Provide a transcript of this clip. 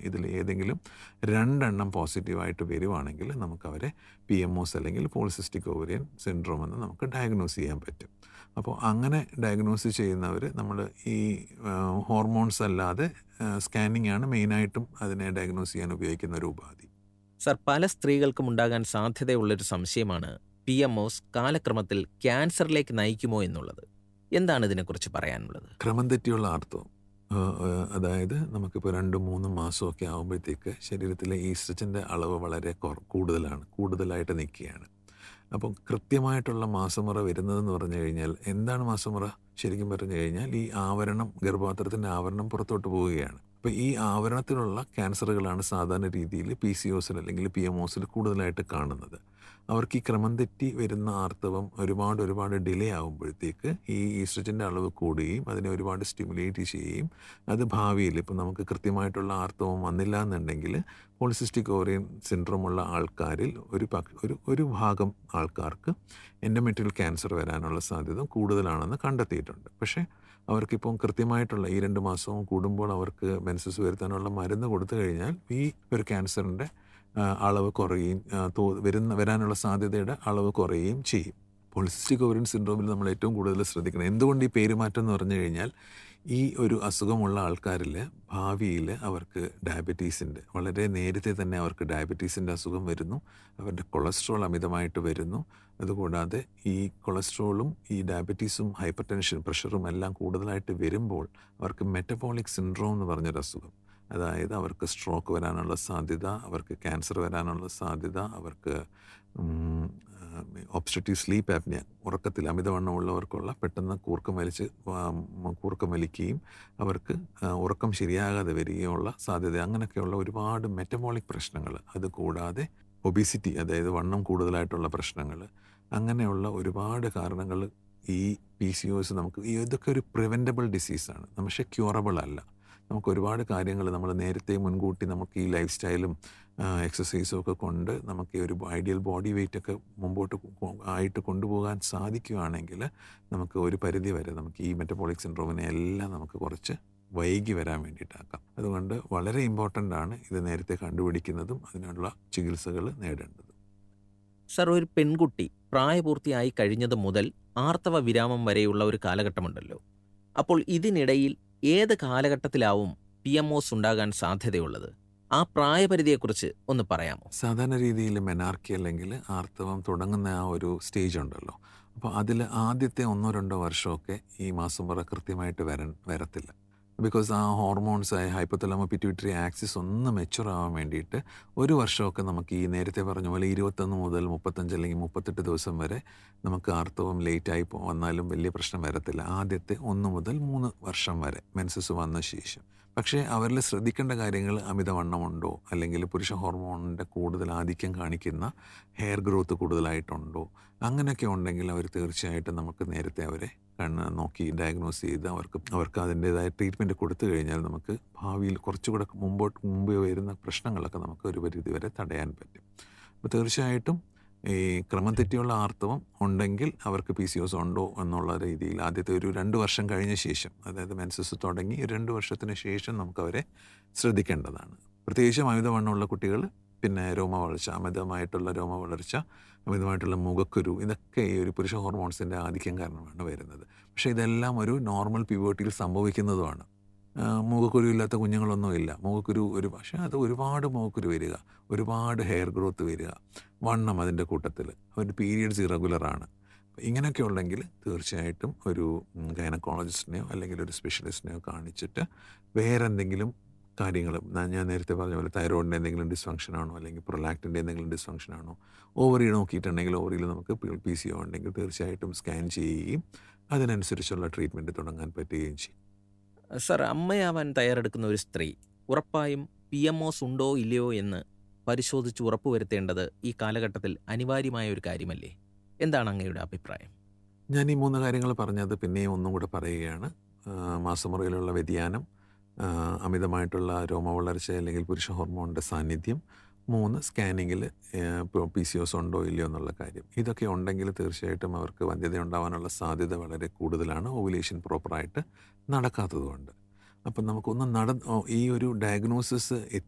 ഇതിൽ ഏതെങ്കിലും രണ്ടെണ്ണം പോസിറ്റീവായിട്ട് വരുവാണെങ്കിൽ നമുക്ക് അവരെ പി എം ഒസ് അല്ലെങ്കിൽ പോളിസിസ്റ്റിക് ഓവറിയൻ സിൻഡ്രോം എന്ന് നമുക്ക് ഡയഗ്നോസ് ചെയ്യാൻ പറ്റും അപ്പോൾ അങ്ങനെ ഡയഗ്നോസ് ചെയ്യുന്നവർ നമ്മൾ ഈ ഹോർമോൺസ് അല്ലാതെ സ്കാനിങ് ആണ് മെയിനായിട്ടും അതിനെ ഡയഗ്നോസ് ചെയ്യാൻ ഉപയോഗിക്കുന്ന ഒരു ഉപാധി സർ പല സ്ത്രീകൾക്കും ഉണ്ടാകാൻ സാധ്യതയുള്ളൊരു സംശയമാണ് പി എം ഒസ് കാലക്രമത്തിൽ ക്യാൻസറിലേക്ക് നയിക്കുമോ എന്നുള്ളത് എന്താണ് ഇതിനെക്കുറിച്ച് പറയാനുള്ളത് ക്രമം തെറ്റിയുള്ള ആർത്തവം ആ, ആ, അതായത് നമുക്കിപ്പോൾ രണ്ടും മൂന്നും മാസമൊക്കെ ആകുമ്പോഴത്തേക്ക് ശരീരത്തിലെ ഈസ്ട്രജൻ്റെ അളവ് വളരെ കുറ കൂടുതലാണ് കൂടുതലായിട്ട് നിൽക്കുകയാണ് അപ്പം കൃത്യമായിട്ടുള്ള മാസമുറ വരുന്നതെന്ന് പറഞ്ഞു കഴിഞ്ഞാൽ എന്താണ് മാസമുറ ശരിക്കും പറഞ്ഞു കഴിഞ്ഞാൽ ഈ ആവരണം ഗർഭപാത്രത്തിൻ്റെ ആവരണം പുറത്തോട്ട് പോവുകയാണ് അപ്പോൾ ഈ ആവരണത്തിലുള്ള ക്യാൻസറുകളാണ് സാധാരണ രീതിയിൽ പി സി ഒസിൽ അല്ലെങ്കിൽ പി എം ഒസിൽ കൂടുതലായിട്ട് കാണുന്നത് അവർക്ക് ഈ ക്രമം തെറ്റി വരുന്ന ആർത്തവം ഒരുപാട് ഒരുപാട് ഡിലേ ആകുമ്പോഴത്തേക്ക് ഈ ഈസ്ട്രജൻ്റെ അളവ് കൂടുകയും അതിനെ ഒരുപാട് സ്റ്റിമുലേറ്റ് ചെയ്യുകയും അത് ഭാവിയിൽ ഇപ്പം നമുക്ക് കൃത്യമായിട്ടുള്ള ആർത്തവം വന്നില്ല എന്നുണ്ടെങ്കിൽ പോളിസിസ്റ്റിക് ഓറിയൻ സിൻഡ്രോം ഉള്ള ആൾക്കാരിൽ ഒരു പക് ഒരു ഒരു ഭാഗം ആൾക്കാർക്ക് എൻഡോമെട്രിയൽ ക്യാൻസർ വരാനുള്ള സാധ്യത കൂടുതലാണെന്ന് കണ്ടെത്തിയിട്ടുണ്ട് പക്ഷേ അവർക്കിപ്പം കൃത്യമായിട്ടുള്ള ഈ രണ്ട് മാസവും കൂടുമ്പോൾ അവർക്ക് മെൻസസ് വരുത്താനുള്ള മരുന്ന് കൊടുത്തു കഴിഞ്ഞാൽ ഈ ഒരു ക്യാൻസറിൻ്റെ ആ, അളവ് കുറയുകയും ആ, തോ- വരുന്ന വരാനുള്ള സാധ്യതയുടെ അളവ് കുറയുകയും ചെയ്യും പോളിസിസ്റ്റിക് ഓവറിൻ സിൻഡ്രോമിൽ നമ്മൾ ഏറ്റവും കൂടുതൽ ശ്രദ്ധിക്കണം എന്തുകൊണ്ട് ഈ പേരുമാറ്റം എന്ന് പറഞ്ഞു കഴിഞ്ഞാൽ ഈ ഒരു അസുഖമുള്ള ആൾക്കാരിൽ ഭാവിയിൽ അവർക്ക് ഡയബറ്റീസിൻ്റെ വളരെ നേരത്തെ തന്നെ അവർക്ക് ഡയബറ്റീസിൻ്റെ അസുഖം വരുന്നു അവരുടെ കൊളസ്ട്രോൾ അമിതമായിട്ട് വരുന്നു അതുകൂടാതെ ഈ കൊളസ്ട്രോളും ഈ ഡയബറ്റീസും ഹൈപ്പർ ടെൻഷൻ പ്രഷറും എല്ലാം കൂടുതലായിട്ട് വരുമ്പോൾ അവർക്ക് മെറ്റബോളിക് സിൻഡ്രോം എന്ന് പറഞ്ഞൊരു അസുഖം അതായത് അവർക്ക് സ്ട്രോക്ക് വരാനുള്ള സാധ്യത അവർക്ക് ക്യാൻസർ വരാനുള്ള സാധ്യത അവർക്ക് ഒബ്സ്ട്രക്റ്റീവ് സ്ലീപ്പ് ആപ്നിയ ഉറക്കത്തിൽ അമിതവണ്ണമുള്ളവർക്കുള്ള പെട്ടെന്ന് കൂർക്കം വലിച്ച് ആ, കൂർക്കം വലിക്കുകയും അവർക്ക് ആ, ഉറക്കം ശരിയാകാതെ വരികയുള്ള സാധ്യത അങ്ങനെയൊക്കെയുള്ള ഒരുപാട് മെറ്റബോളിക് പ്രശ്നങ്ങൾ അതുകൂടാതെ ഒബിസിറ്റി അതായത് വണ്ണം കൂടുതലായിട്ടുള്ള പ്രശ്നങ്ങൾ അങ്ങനെയുള്ള ഒരുപാട് കാരണങ്ങൾ ഈ പി സി ഒസ് നമുക്ക് ഈ ഇതൊക്കെ ഒരു പ്രിവെൻറ്റബിൾ ഡിസീസാണ് പക്ഷേ ക്യൂറബിൾ അല്ല നമുക്ക് ഒരുപാട് കാര്യങ്ങൾ നമ്മൾ നേരത്തെ മുൻകൂട്ടി നമുക്ക് ഈ ലൈഫ് സ്റ്റൈലും എക്സസൈസും ഒക്കെ കൊണ്ട് നമുക്ക് ഈ ഒരു ഐഡിയൽ ബോഡി വെയിറ്റ് ഒക്കെ മുമ്പോട്ട് കൊ- ആയിട്ട് കൊണ്ടുപോകാൻ സാധിക്കുകയാണെങ്കിൽ നമുക്ക് ഒരു പരിധി വരെ നമുക്ക് ഈ മെറ്റബോളിക് സിൻഡ്രോമിനെ എല്ലാം നമുക്ക് കുറച്ച് വൈകി വരാൻ വേണ്ടിയിട്ടാക്കാം അതുകൊണ്ട് വളരെ ഇമ്പോർട്ടൻ്റ് ആണ് ഇത് നേരത്തെ കണ്ടുപിടിക്കുന്നതും അതിനുള്ള ചികിത്സകൾ നേടേണ്ടത് സർ ഒരു പെൺകുട്ടി പ്രായപൂർത്തിയായി കഴിഞ്ഞത് മുതൽ ആർത്തവ വിരാമം വരെയുള്ള ഒരു കാലഘട്ടമുണ്ടല്ലോ അപ്പോൾ ഇതിനിടയിൽ ഏത് കാലഘട്ടത്തിലാവും പി എം ഒസ് ഉണ്ടാകാൻ സാധ്യതയുള്ളത് ആ പ്രായപരിധിയെക്കുറിച്ച് ഒന്ന് പറയാമോ സാധാരണ രീതിയിൽ മെനാർക്കി അല്ലെങ്കിൽ ആർത്തവം തുടങ്ങുന്ന ആ ഒരു സ്റ്റേജ് ഉണ്ടല്ലോ അപ്പോൾ അതിൽ ആദ്യത്തെ ഒന്നോ രണ്ടോ വർഷമൊക്കെ ഈ മാസം മുറ കൃത്യമായിട്ട് വരൻ വരത്തില്ല ബിക്കോസ് ആ ഹോർമോൺസ് ആയ ഹൈപ്പത്തലമോ പിറ്റ്യൂട്ടറി ആക്സിസ് ഒന്ന് മെച്ചുർ ആവാൻ വേണ്ടിയിട്ട് ഒരു വർഷമൊക്കെ നമുക്ക് ഈ നേരത്തെ പറഞ്ഞ പോലെ ഇരുപത്തൊന്ന് മുതൽ മുപ്പത്തഞ്ച് അല്ലെങ്കിൽ മുപ്പത്തെട്ട് ദിവസം വരെ നമുക്ക് ആർത്തവം ലേറ്റായി പോ- വന്നാലും വലിയ പ്രശ്നം വരത്തില്ല ആദ്യത്തെ ഒന്ന് മുതൽ മൂന്ന് വർഷം വരെ മെൻസസ് വന്ന ശേഷം പക്ഷേ അവരിൽ ശ്രദ്ധിക്കേണ്ട കാര്യങ്ങൾ അമിതവണ്ണമുണ്ടോ അല്ലെങ്കിൽ പുരുഷ ഹോർമോണിൻ്റെ കൂടുതൽ ആധിക്യം കാണിക്കുന്ന ഹെയർ ഗ്രോത്ത് കൂടുതലായിട്ടുണ്ടോ അങ്ങനെയൊക്കെ ഉണ്ടെങ്കിൽ അവർ തീർച്ചയായിട്ടും നമുക്ക് നേരത്തെ അവരെ കണ്ണ് നോക്കി ഡയഗ്നോസ് ചെയ്ത് അവർക്ക് അവർക്ക് അതിൻ്റേതായ ട്രീറ്റ്മെൻറ്റ് കൊടുത്തു കഴിഞ്ഞാൽ നമുക്ക് ഭാവിയിൽ കുറച്ചുകൂടെ മുമ്പോട്ട് മുമ്പ് വരുന്ന പ്രശ്നങ്ങളൊക്കെ നമുക്ക് ഒരു പരിധി വരെ തടയാൻ പറ്റും അപ്പോൾ തീർച്ചയായിട്ടും ഈ ക്രമം തെറ്റിയുള്ള ആർത്തവം ഉണ്ടെങ്കിൽ അവർക്ക് പി സി ഒസ് ഉണ്ടോ എന്നുള്ള രീതിയിൽ ആദ്യത്തെ ഒരു രണ്ട് വർഷം കഴിഞ്ഞ ശേഷം അതായത് മെൻസസ് തുടങ്ങി ഒരു രണ്ട് വർഷത്തിന് ശേഷം നമുക്ക് അവരെ ശ്രദ്ധിക്കേണ്ടതാണ് പ്രത്യേകിച്ചും അമിതവണ്ണമുള്ള കുട്ടികൾ പിന്നെ രോമ വളർച്ച അമിതമായിട്ടുള്ള രോമ വളർച്ച അമിതമായിട്ടുള്ള മുഖക്കുരു ഇതൊക്കെ ഈ ഒരു പുരുഷ ഹോർമോൺസിൻ്റെ ആധിക്യം കാരണമാണ് വരുന്നത് പക്ഷേ ഇതെല്ലാം ഒരു നോർമൽ പ്യൂബേർട്ടിയിൽ സംഭവിക്കുന്നതുമാണ് ആ, മുഖക്കുരു ഇല്ലാത്ത കുഞ്ഞുങ്ങളൊന്നുമില്ല മുഖക്കുരു ഒരു പക്ഷേ അത് ഒരുപാട് മുഖക്കുരു വരിക ഒരുപാട് ഹെയർ ഗ്രോത്ത് വരിക വണ്ണം അതിൻ്റെ കൂട്ടത്തിൽ അവരുടെ പീരിയഡ്സ് ഇറഗുലറാണ് ഇങ്ങനെയൊക്കെ ഉണ്ടെങ്കിൽ തീർച്ചയായിട്ടും ഒരു ഗൈനക്കോളജിസ്റ്റിനെയോ അല്ലെങ്കിൽ ഒരു സ്പെഷ്യലിസ്റ്റിനെയോ കാണിച്ചിട്ട് വേറെ എന്തെങ്കിലും കാര്യങ്ങൾ ഞാൻ നേരത്തെ പറഞ്ഞ പോലെ തൈറോയിഡിൻ്റെ എന്തെങ്കിലും ഡിസ്ഫങ്ഷൻ ആണോ അല്ലെങ്കിൽ പ്രൊലാക്റ്റിൻ്റെ എന്തെങ്കിലും ഡിസ്ഫങ്ഷൻ ആണോ ഓവറി നോക്കിയിട്ടുണ്ടെങ്കിൽ ഓവറിയിൽ നമുക്ക് പി സി ഒ ഉണ്ടെങ്കിൽ തീർച്ചയായിട്ടും സ്കാൻ ചെയ്യുകയും അതിനനുസരിച്ചുള്ള ട്രീറ്റ്മെൻറ്റ് തുടങ്ങാൻ പറ്റുകയും ചെയ്യും സർ അമ്മയാവാൻ തയ്യാറെടുക്കുന്ന ഒരു സ്ത്രീ ഉറപ്പായും പി എം ഒസ് ഉണ്ടോ ഇല്ലയോ എന്ന് പരിശോധിച്ച് ഉറപ്പുവരുത്തേണ്ടത് ഈ കാലഘട്ടത്തിൽ അനിവാര്യമായ ഒരു കാര്യമല്ലേ എന്താണ് അങ്ങയുടെ അഭിപ്രായം ഞാൻ ഈ മൂന്ന് കാര്യങ്ങൾ പറഞ്ഞത് പിന്നെയും ഒന്നും കൂടെ പറയുകയാണ് ആ, മാസമുറയിലുള്ള വ്യതിയാനം ആ, അമിതമായിട്ടുള്ള രോമവളർച്ച അല്ലെങ്കിൽ പുരുഷ ഹോർമോണിൻ്റെ സാന്നിധ്യം മൂന്ന് സ്കാനിങ്ങിൽ പി സി ഒസ് ഉണ്ടോ ഇല്ലയോ എന്നുള്ള കാര്യം ഇതൊക്കെ ഉണ്ടെങ്കിൽ തീർച്ചയായിട്ടും അവർക്ക് വന്ധ്യത ഉണ്ടാവാനുള്ള സാധ്യത വളരെ കൂടുതലാണ് ഓവുലേഷൻ പ്രോപ്പറായിട്ട് നടക്കാത്തതുകൊണ്ട് അപ്പം നമുക്കൊന്ന് നട ഈ ഒരു ഡയഗ്നോസിസ്